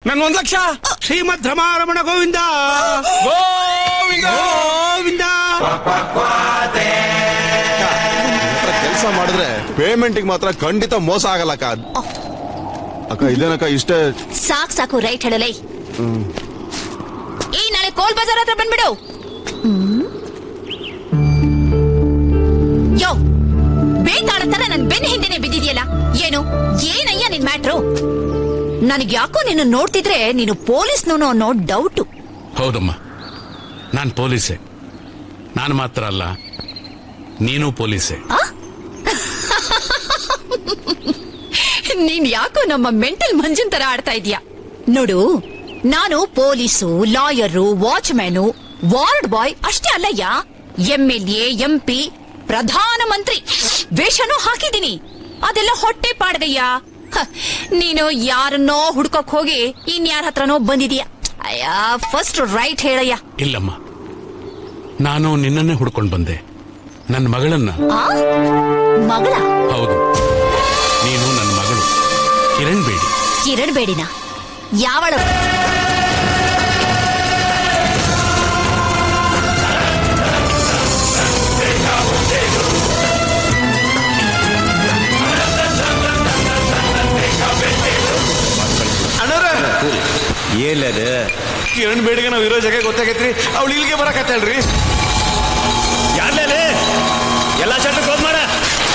ನನ್ ಒಂದ್ ಲಕ್ಷ ಶ್ರೀಮದ್ ರಮಾರಮಣ ಗೋವಿಂದ ಗೋವಿಂದ ಗೋವಿಂದ ಕೆಲಸ ಮಾಡಿದ್ರೆ ಪೇಮೆಂಟ್ ಮಾತ್ರ ಖಂಡಿತ ಮೋಸ ಆಗಲ್ಲ ಅಕ್ಕ ಅಕ್ಕ ಇದೇನಕ್ಕ ಇಷ್ಟೇ ಸಾಕ್ ಸಾಕು ರೈಟ್ ಹೇಳಲೇ ಈ ನಾಳೆ ಕೋಲ್ ಬಜಾರ್ ಹತ್ರ ಬಂದ್ಬಿಡು ಹ್ಮ್. ಯೋ ಬೇತಾಳ ತರ ನನ್ ಬೆನ್ನ ಹಿಂದೆನೆ ಬಿದ್ದಿದ್ಯಲ್ಲ ಏನು ಏನಯ್ಯ ನಿನ್ ಮ್ಯಾಟ್ರು ನನಗ್ ಯಾಕೋ ನಿನ್ನ ನೋಡ್ತಿದ್ರೆ ನೀನು ಪೊಲೀಸ್ನವನು ಅನ್ನೋ ಡೌಟು ಹೌದಮ್ಮ ನಾನು ಪೊಲೀಸೆ ನಾನು ಮಾತ್ರ ಅಲ್ಲ ನೀನು ಪೊಲೀಸೆ ನೀನ್ ಯಾಕೋ ನಮ್ಮ ಮೆಂಟಲ್ ಮಂಜನ್ ತರ ಆಡ್ತಾ ಇದೀಯ ನೋಡು ನಾನು police lawyer watchman ward boy ಅಷ್ಟೇ ಅಲ್ಲಯ್ಯ M L A M P ಪ್ರಧಾನ ಮಂತ್ರಿ ವೇಷನೂ ಹಾಕಿದೀನಿ ಅದೆಲ್ಲ ಹೊಟ್ಟೆ ಪಾಡ್ದಯ್ಯ ಹ, ನೀನು ಯಾರನ್ನೋ ಹುಡ್ಕೋಕ್ ಹೋಗಿ ಇನ್ಯಾರ ಹತ್ರನೋ ಬಂದಿದೀಯ ಅಯ್ಯ ಫಸ್ಟ್ ರೈಟ್ ಹೇಳಯ್ಯ ಇಲ್ಲಮ್ಮ ನಾನು ನಿನ್ನನ್ನೇ ಹುಡ್ಕೊಂಡು ಬಂದೆ ನನ್ನ ಮಗಳನ್ನ ಆ ಮಗಳ ಹೌದು ನೀನು ನನ್ನ ಮಗಳು ಕಿರಣ್ ಬೇಡಿ ಕಿರಣ್ ಬೇಡಿನ ಯಾವಳ ಅಣ್ಣವ್ರ ಏಲದ ಕಿರಣ್ ಬೇಡಿಗೆ ನಾವ್ ಇರೋ ಜಾಗ ಗೊತ್ತಾಗೈತ್ರಿ ಅವಳು ಇಲ್ಲಿಗೆ ಬರಕತ್ತಲ್ರಿ ಯಾರ್ಲೇ ಎಲ್ಲ ಶರ್ಟ್ ಕ್ಲೋಸ್ ಮಾಡ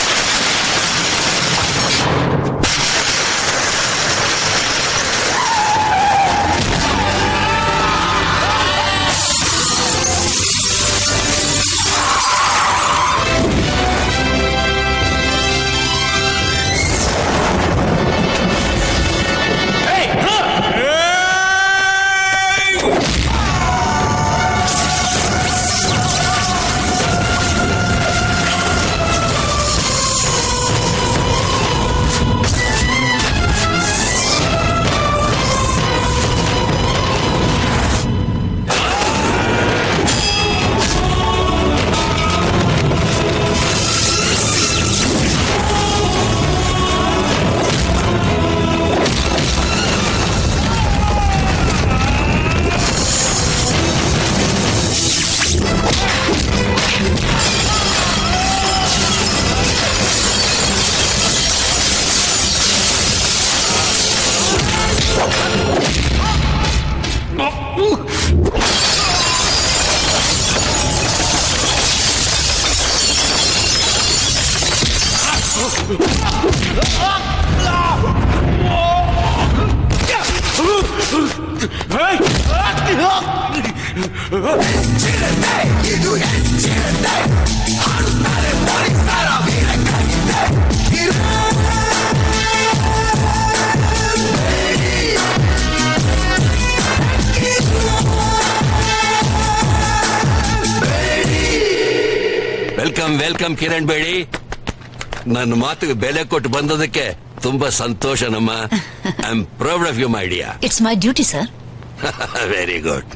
ವೆಲ್ಕಮ್ ವೆಲ್ಕಮ್ ಕಿರಣ್ ಬೇಡಿ ನನ್ನ ಮಾತಿಗೆ ಬೆಲೆ ಕೊಟ್ಟು ಬಂದದಕ್ಕೆ ತುಂಬಾ ಸಂತೋಷ ನಮ್ಮ I am proud of you idea it's my duty sir very good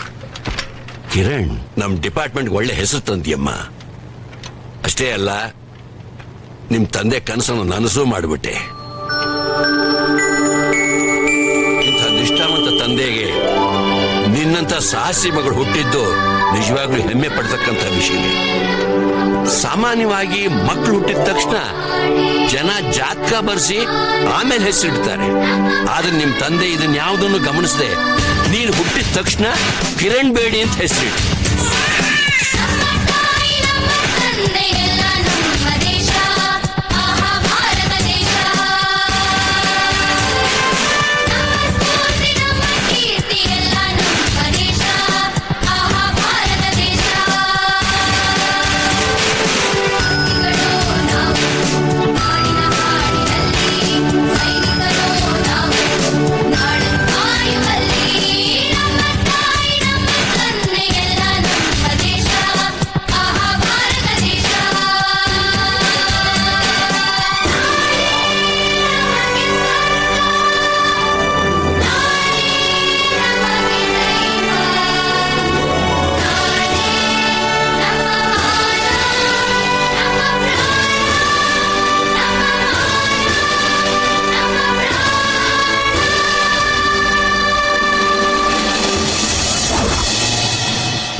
Kiran ನಮ್ ಡಿಪಾರ್ಟ್ಮೆಂಟ್ ಒಳ್ಳೆ ಹೆಸರು ತಂದಿಯಮ್ಮ ಅಷ್ಟೇ ಅಲ್ಲ ನಿಮ್ ತಂದೆ ಕನಸನ್ನು ನನಸು ಮಾಡಿಬಿಟ್ಟೆ ಇಂಥ ನಿಷ್ಠಾವಂತ ತಂದೆಗೆ ನಿನ್ನಂತ ಸಾಹಸಿ ಮಗಳು ಹುಟ್ಟಿದ್ದು ನಿಜವಾಗ್ಲೂ ಹೆಮ್ಮೆ ಪಡ್ತಕ್ಕಂಥ ವಿಷಯವೇ ಸಾಮಾನ್ಯವಾಗಿ ಮಕ್ಕಳು ಹುಟ್ಟಿದ ತಕ್ಷಣ ಜನ ಜಾತಕ ಬರ್ಸಿ ಆಮೇಲೆ ಹೆಸರಿಡ್ತಾರೆ ಆದ್ರೆ ನಿಮ್ ತಂದೆ ಇದನ್ನ ಯಾವುದನ್ನು ಗಮನಿಸದೆ ನೀನು ಹುಟ್ಟಿದ ತಕ್ಷಣ ಕಿರಣ್ ಬೇಡಿ ಅಂತ ಹೆಸರಿಟ್ಟು ತಂದೆಯೆಲ್ಲ ನಮ್ಮ ದೇಶ ಆಹಾ ಭಾರತ ದೇಶ ನಮ್ಮ ಸ್ಫೂರ್ತಿ ನಮ್ಮ ಕೀರ್ತಿ ಎಲ್ಲ ನಮ್ಮ ದೇಶ ಆಹಾ ಭಾರತ ದೇಶ ಸೈನಿಕರು ನಾವು ನಾಡಿನ ಹಾಡಿನಲ್ಲಿ ಸೈನಿಕರು ನಾವು ನಾಡನ್ನು ಕಾಯುವಲ್ಲಿ ನಮ್ಮ ತಾಯಿ ನಮ್ಮ ತಂದೆಯೆಲ್ಲ ನಮ್ಮ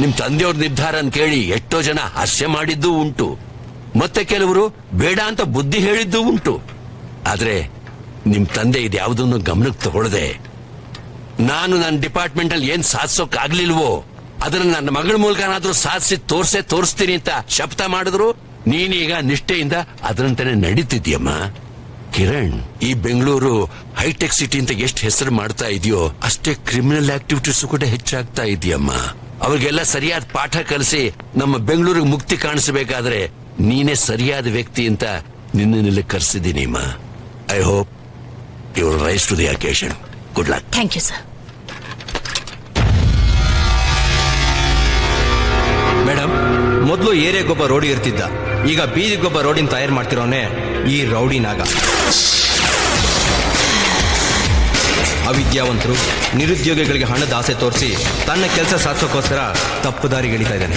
ನಿಮ್ ತಂದೆಯವ್ರ ನಿರ್ಧಾರ ಕೇಳಿ ಎಷ್ಟೋ ಜನ ಹಾಸ್ಯ ಮಾಡಿದ್ದೂ ಉಂಟು ಮತ್ತೆ ಕೆಲವರು ಬೇಡ ಅಂತ ಬುದ್ಧಿ ಹೇಳಿದ್ದೂ ಉಂಟು ಆದ್ರೆ ನಿಮ್ ತಂದೆ ಇದ್ಯಾವುದನ್ನು ಗಮನಕ್ಕೆ ತಗೊಳ್ಳದೆ ನಾನು ನನ್ನ ಡಿಪಾರ್ಟ್ಮೆಂಟ್ ಅಲ್ಲಿ ಏನ್ ಸಾಧಿಸೋಕ್ ಆಗ್ಲಿಲ್ವೋ ಅದನ್ನ ನನ್ನ ಮಗಳ ಮೂಲಕನಾದ್ರೂ ಸಾಧಿಸಿ ತೋರ್ಸೇ ತೋರಿಸ್ತೀನಿ ಅಂತ ಶಪಥ ಮಾಡಿದ್ರು ನೀನೀಗ ನಿಷ್ಠೆಯಿಂದ ಅದರಂತಾನೆ ನಡೀತಿದ್ಯಮ್ಮ ಕಿರಣ್ ಈ ಬೆಂಗಳೂರು ಹೈಟೆಕ್ ಸಿಟಿ ಅಂತ ಎಷ್ಟು ಹೆಸರು ಮಾಡ್ತಾ ಇದೆಯೋ ಅಷ್ಟೇ ಕ್ರಿಮಿನಲ್ ಆಕ್ಟಿವಿಟೀಸ್ ಕೂಡ ಹೆಚ್ಚಾಗ್ತಾ ಇದೆಯಮ್ಮ ಅವ್ರಿಗೆಲ್ಲ ಸರಿಯಾದ ಪಾಠ ಕಲಿಸಿ ನಮ್ಮ ಬೆಂಗಳೂರಿಗೆ ಮುಕ್ತಿ ಕಾಣಿಸಬೇಕಾದ್ರೆ ನೀನೇ ಸರಿಯಾದ ವ್ಯಕ್ತಿ ಅಂತ ನಿನ್ನಲ್ಲಿ ಕರೆಸಿದ್ದೀನಿ ಅಮ್ಮ I hope you rise to the occasion good luck thank you sir madam ಮೊದಲು ಏರಿಯಾಗೊಬ್ಬ ರೋಡಿ ಇರ್ತಿದ್ದ ಈಗ ಬೀದಿಗೊಬ್ಬ ರೋಡಿನ ತಯಾರು ಮಾಡ್ತಿರೋನೆ ಈ ರೌಡಿ ನಾಗ ಅವಿದ್ಯಾವಂತರು ನಿರುದ್ಯೋಗಿಗಳಿಗೆ ಹಣದ ಆಸೆ ತೋರಿಸಿ ತನ್ನ ಕೆಲಸ ಸಾಧಿಸೋಕ್ಕೋಸ್ಕರ ತಪ್ಪು ದಾರಿಗಿಳಿತಾ ಇದ್ದಾನೆ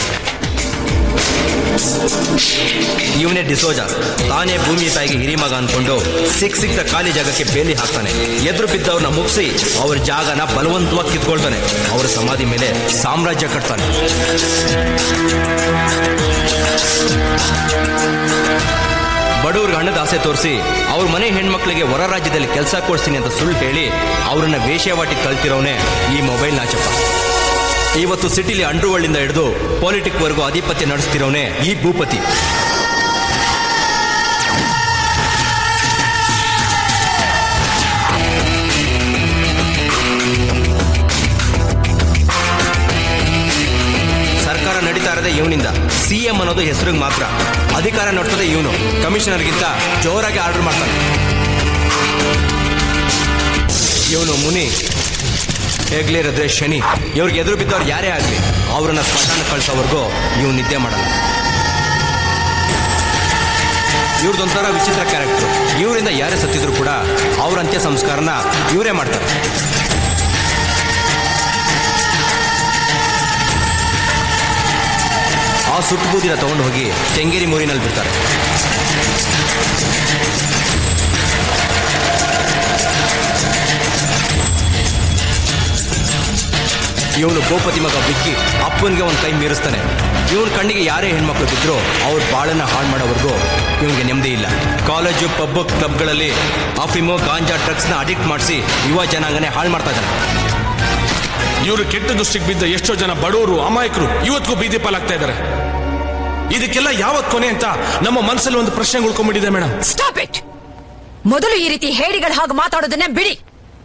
ಇವನೇ ಡಿಸೋಜ ತಾನೇ ಭೂಮಿ ತಾಯಿಗೆ ಹಿರಿಮಗ ಅನ್ಕೊಂಡು ಸಿಕ್ ಸಿಕ್ತ ಖಾಲಿ ಜಾಗಕ್ಕೆ ಬೇಲಿ ಹಾಕ್ತಾನೆ ಎದುರು ಬಿದ್ದವ್ರನ್ನ ಮುಗಿಸಿ ಅವ್ರ ಜಾಗನ ಬಲವಂತವಾಗಿ ಕಿತ್ಕೊಳ್ತಾನೆ ಅವ್ರ ಸಮಾಧಿ ಮೇಲೆ ಸಾಮ್ರಾಜ್ಯ ಕಟ್ತಾನೆ ಬಡವ್ರಿಗೆ ಹಣದ ಆಸೆ ತೋರಿಸಿ ಅವ್ರ ಮನೆ ಹೆಣ್ಮಕ್ಳಿಗೆ ಹೊರ ರಾಜ್ಯದಲ್ಲಿ ಕೆಲಸ ಕೊಡ್ತೀನಿ ಅಂತ ಸುಳ್ಳು ಹೇಳಿ ಅವ್ರನ್ನ ವೇಶ್ಯಾವಾಟಿ ಕಳ್ತಿರೋನೆ ಈ ಮೊಬೈಲ್ ನಾಚಪ್ಪ ಇವತ್ತು ಸಿಟಿಲಿ ಅಂಡರ್ವರ್ಲ್ಡ್ ಹಿಡಿದು ಪಾಲಿಟಿಕ್ ವರ್ಗು ಆಧಿಪತ್ಯ ನಡೆಸ್ತಿರೋನೆ ಈ ಭೂಪತಿ ಸರ್ಕಾರ ನಡೀತಾ ಇರೋದೇ ಇವನಿಂದ ಸಿಎಂ ಅನ್ನೋದು ಹೆಸರಿಗೆ ಮಾತ್ರ ಅಧಿಕಾರ ನಡೆಸೋದೇ ಇವನು ಕಮಿಷನರ್ಗಿಂತ ಜೋರಾಗಿ ಆರ್ಡರ್ ಮಾಡ್ತಾನೆ ಇವನು ಮುನಿ ಹೇಗ್ಲಿರದ್ರೆ ಶನಿ ಇವ್ರಿಗೆ ಎದುರು ಬಿದ್ದವ್ರು ಯಾರೇ ಆಗಲಿ ಅವ್ರನ್ನ ಸ್ಮಶಾನ ಕಳ್ಸೋವರೆಗೂ ಇವ್ನು ನಿದ್ದೆ ಮಾಡಲ್ಲ ಇವ್ರದೊಂಥರ ವಿಚಿತ್ರ ಕ್ಯಾರೆಕ್ಟರ್ ಇವರಿಂದ ಯಾರೇ ಸತ್ತಿದ್ರು ಕೂಡ ಅವ್ರ ಅಂತ್ಯ ಸಂಸ್ಕಾರನ ಇವರೇ ಮಾಡ್ತಾರೆ ಆ ಸುಟ್ಟು ಬೂದಿನ ತಗೊಂಡು ಹೋಗಿ ತೆಂಗೇರಿ ಮೂರಿನಲ್ಲಿ ಬಿಡ್ತಾರೆ ಇವನು ಗೋಪತಿ ಮಗ ಬಿಕ್ಕಿ ಅಪ್ಪನಿಗೆ ಒಂದು ಕೈ ಮೀರಿಸ್ತಾನೆ ಇವನ ಕಣ್ಣಿಗೆ ಯಾರೇ ಹೆಣ್ಮಕ್ಳು ಬಿದ್ರು ಅವ್ರ ಬಾಳನ್ನ ಹಾಳು ಮಾಡೋವರೆಗೂ ಇವನಿಗೆ ನೆಮ್ಮದಿ ಇಲ್ಲ ಕಾಲೇಜು ಪಬ್ ಕ್ಲಬ್ಗಳಲ್ಲಿ ಅಫಿಮು ಗಾಂಜಾ ಡ್ರಗ್ಸ್ನ ಅಡಿಕ್ಟ್ ಮಾಡಿಸಿ ಯುವ ಜನಾಂಗನೇ ಹಾಳು ಮಾಡ್ತಾ ಇದ್ದಾನೆ ಇವರು ಕೆಟ್ಟ ದೃಷ್ಟಿಗೆ ಬಿದ್ದ ಎಷ್ಟೋ ಜನ ಬಡವರು ಅಮಾಯಕರು ಇವತ್ತಿಗೂ ಬೀದಿ ಪಾಲಾಗ್ತಾ ಇದ್ದಾರೆ ಇದಕ್ಕೆಲ್ಲ ಯಾವತ್ ಕೊನೆ ಅಂತ ನಮ್ಮ ಮನಸ್ಸಲ್ಲಿ ಒಂದು ಪ್ರಶ್ನೆ ಉಳ್ಕೊಂಡ್ಬಿಟ್ಟಿದೆ ಮೇಡಮ್ ಸ್ಟಾಪ್ ಇಟ್ ಮೊದಲು ಈ ರೀತಿ ಹೇಡಿಗಳ ಹಾಗೆ ಮಾತಾಡೋದನ್ನೇ ಬಿಡಿ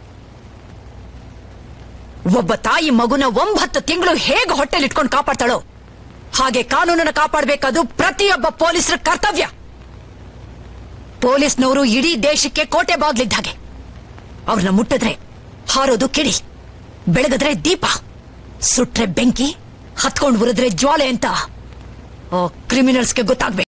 ಒಬ್ಬ ತಾಯಿ ಮಗುನ ಒಂಬತ್ತು ತಿಂಗಳು ಹೇಗೆ ಹೊಟ್ಟೆಲಿಟ್ಕೊಂಡು ಕಾಪಾಡ್ತಾಳೋ ಹಾಗೆ ಕಾನೂನನ್ನು ಕಾಪಾಡಬೇಕಾದು ಪ್ರತಿಯೊಬ್ಬ ಪೊಲೀಸರ ಕರ್ತವ್ಯ ಪೊಲೀಸ್ನವರು ಇಡೀ ದೇಶಕ್ಕೆ ಕೋಟೆ ಬಾಗ್ಲಿದ್ದ ಹಾಗೆ ಅವ್ರನ್ನ ಮುಟ್ಟಿದ್ರೆ ಹಾರೋದು ಕಿಡಿ ಬೆಳಗಿದ್ರೆ ದೀಪ ಸುಟ್ರೆ ಬೆಂಕಿ ಹತ್ಕೊಂಡು ಉರಿದ್ರೆ ಜ್ವಾಲೆ ಅಂತ ಕ್ರಿಮಿನಲ್ಸ್ಗೆ ಗೊತ್ತಾಗ್ಬೇಕು